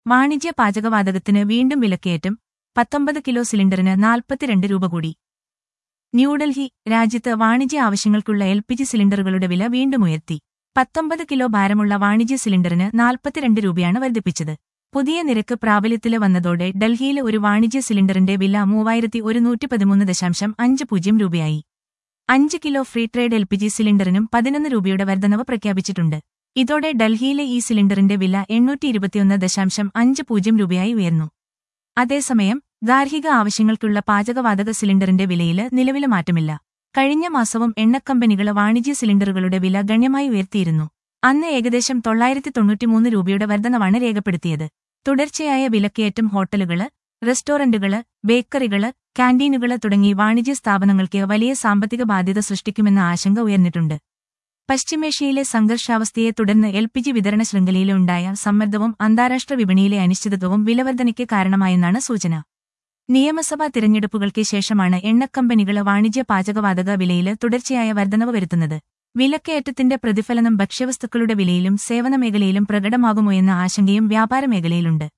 വാണിജ്യ പാചകവാതകത്തിന് വീണ്ടും വിലക്കയറ്റം പത്തൊമ്പത് കിലോ സിലിണ്ടറിന് നാൽപ്പത്തിരണ്ട് രൂപ കൂടി ന്യൂഡൽഹി രാജ്യത്ത് വാണിജ്യ ആവശ്യങ്ങൾക്കുള്ള എൽ പി ജി സിലിണ്ടറുകളുടെ വില വീണ്ടും ഉയർത്തി പത്തൊമ്പത് കിലോ ഭാരമുള്ള വാണിജ്യ സിലിണ്ടറിന് നാൽപ്പത്തിരണ്ട് രൂപയാണ് വർദ്ധിപ്പിച്ചത് പുതിയ നിരക്ക് പ്രാബല്യത്തിൽ വന്നതോടെ ഡൽഹിയിലെ ഒരു വാണിജ്യ സിലിണ്ടറിന്റെ വില മൂവായിരത്തി ഒരുന്നൂറ്റി പതിമൂന്ന് ദശാംശം അഞ്ച് പൂജ്യം രൂപയായി അഞ്ച് kilo free trade L P G സിലിണ്ടറിനും പതിനൊന്ന് രൂപയുടെ വർധനവ് പ്രഖ്യാപിച്ചിട്ടുണ്ട് ഇതോടെ ഡൽഹിയിലെ ഈ സിലിണ്ടറിന്റെ വില എണ്ണൂറ്റി ഇരുപത്തിയൊന്ന് ദശാംശം അഞ്ച് പൂജ്യം രൂപയായി ഉയർന്നു അതേസമയം ഗാർഹിക ആവശ്യങ്ങൾക്കുള്ള പാചകവാതക സിലിണ്ടറിന്റെ വിലയിൽ നിലവിലെ മാറ്റമില്ല കഴിഞ്ഞ മാസവും എണ്ണക്കമ്പനികൾ വാണിജ്യ സിലിണ്ടറുകളുടെ വില ഗണ്യമായി ഉയർത്തിയിരുന്നു അന്ന് ഏകദേശം തൊള്ളായിരത്തി തൊണ്ണൂറ്റിമൂന്ന് രൂപയുടെ വർധനവാണ് രേഖപ്പെടുത്തിയത് തുടർച്ചയായ വിലക്കയറ്റം ഹോട്ടലുകള് റെസ്റ്റോറന്റുകള് ബേക്കറികള് കാന്റീനുകള് തുടങ്ങി വാണിജ്യ സ്ഥാപനങ്ങൾക്ക് വലിയ സാമ്പത്തിക ബാധ്യത സൃഷ്ടിക്കുമെന്ന ആശങ്ക ഉയർന്നിട്ടുണ്ട് പശ്ചിമേഷ്യയിലെ സംഘർഷാവസ്ഥയെ തുടർന്ന് എൽ പി ജി വിതരണ ശൃംഖലയിലുണ്ടായ സമ്മർദ്ദവും അന്താരാഷ്ട്ര വിപണിയിലെ അനിശ്ചിതത്വവും വിലവർധനയ്ക്ക് കാരണമായെന്നാണ് സൂചന നിയമസഭാ തിരഞ്ഞെടുപ്പുകൾക്ക് ശേഷമാണ് എണ്ണക്കമ്പനികൾ വാണിജ്യ പാചകവാതക വിലയിൽ തുടർച്ചയായ വർധനവ് വരുത്തുന്നത് വിലക്കയറ്റത്തിന്റെ പ്രതിഫലനം ഭക്ഷ്യവസ്തുക്കളുടെ വിലയിലും സേവന മേഖലയിലും പ്രകടമാകുമോ എന്ന ആശങ്കയും വ്യാപാര മേഖലയിലുണ്ട്